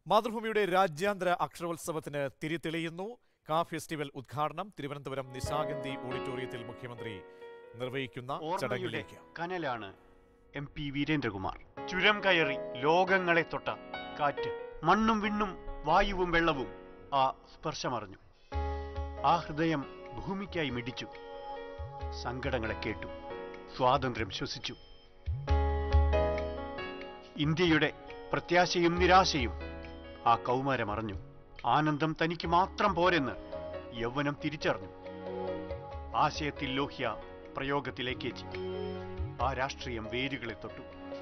മാതൃഭൂമിയുടെ രാജ്യാന്തര അക്ഷരോത്സവത്തിന് തിരിതെളിയുന്നു കാ ഫെസ്റ്റിവൽ ഉദ്ഘാടനം തിരുവനന്തപുരം നിശാഗന്ധി ഓഡിറ്റോറിയത്തിൽ മുഖ്യമന്ത്രി നിർവഹിക്കുന്ന ഓർമ്മയുടെ ചടങ്ങിലേക്ക് കനലാണ് എം പി വീരേന്ദ്രകുമാർ ചുരം കയറി ലോകങ്ങളെ തൊട്ട കാറ്റ് മണ്ണും വിണ്ണും വായുവും വെള്ളവും ആ സ്പർശമറിഞ്ഞു ആ ഹൃദയം ഭൂമിക്കായി മിടിച്ചു സങ്കടങ്ങളെ കേട്ടു സ്വാതന്ത്ര്യം ശ്വസിച്ചു ഇന്ത്യയുടെ പ്രത്യാശയും നിരാശയും ആ കൗമാരം അറിഞ്ഞു ആനന്ദം തനിക്ക് മാത്രം പോരെന്ന് യൗവനം തിരിച്ചറിഞ്ഞു ആശയത്തിൽ ലോഹ്യ പ്രയോഗത്തിലേക്കേറ്റി ആ രാഷ്ട്രീയം വേരുകളെ തൊട്ടു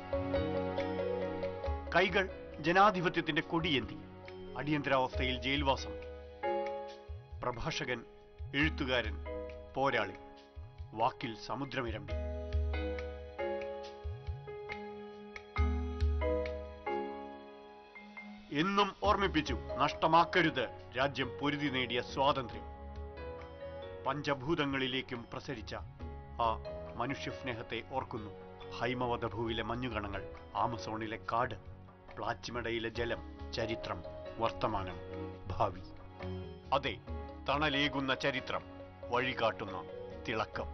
കൈകൾ ജനാധിപത്യത്തിന്റെ കൊടിയേന്തി അടിയന്തരാവസ്ഥയിൽ ജയിൽവാസം പ്രഭാഷകൻ എഴുത്തുകാരൻ പോരാളി വാക്കിൽ സമുദ്രമിരമ്പി എന്നും ഓർമ്മിപ്പിച്ചു നഷ്ടമാക്കരുത് രാജ്യം പൊരുതി നേടിയ സ്വാതന്ത്ര്യം പഞ്ചഭൂതങ്ങളിലേക്കും പ്രസരിച്ച ആ മനുഷ്യസ്നേഹത്തെ ഓർക്കുന്നു ഹൈമവധഭൂവിലെ മഞ്ഞുകണങ്ങൾ ആമസോണിലെ കാട് പ്ലാച്ചിമടയിലെ ജലം ചരിത്രം വർത്തമാനം ഭാവി അതെ തണലേകുന്ന ചരിത്രം വഴികാട്ടുന്ന തിളക്കം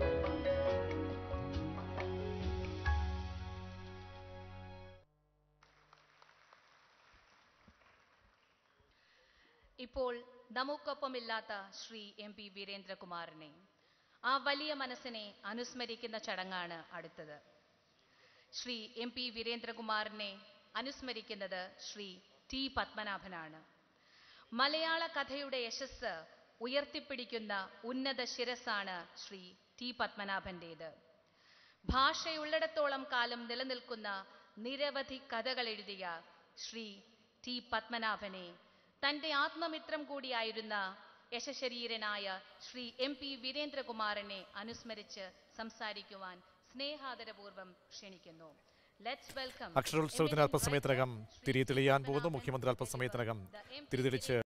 ഇപ്പോൾ നമുക്കൊപ്പമില്ലാത്ത ശ്രീ എം പി വീരേന്ദ്രകുമാറിനെ ആ വലിയ മനസ്സിനെ അനുസ്മരിക്കുന്ന ചടങ്ങാണ് അടുത്തത് ശ്രീ എം പി വീരേന്ദ്രകുമാറിനെ അനുസ്മരിക്കുന്നത് ശ്രീ ടി പത്മനാഭനാണ് മലയാള കഥയുടെ യശസ് ഉയർത്തിപ്പിടിക്കുന്ന ഉന്നത ശിരസാണ് ശ്രീ ടി പത്മനാഭൻ്റേത് ഭാഷയുള്ളിടത്തോളം കാലം നിലനിൽക്കുന്ന നിരവധി കഥകൾ എഴുതിയ ശ്രീ ടി പത്മനാഭനെ തൻ്റെ ആത്മമിത്രം കൂടിയായിരുന്ന യശശരീരനായ ശ്രീ എം പി വീരേന്ദ്രകുമാറിനെ അനുസ്മരിച്ച് സംസാരിക്കുവാൻ സ്നേഹാദരപൂർവ്വം ക്ഷണിക്കുന്നു ലെറ്റ്സ് വെൽക്കം അക്ഷരോത്സവത്തിന് അല്പസമയത്തിനകം തിരിതെളിയാൻ പോകുന്നു മുഖ്യമന്ത്രി അല്പസമയത്തിനകം തിരിതെളിച്ച്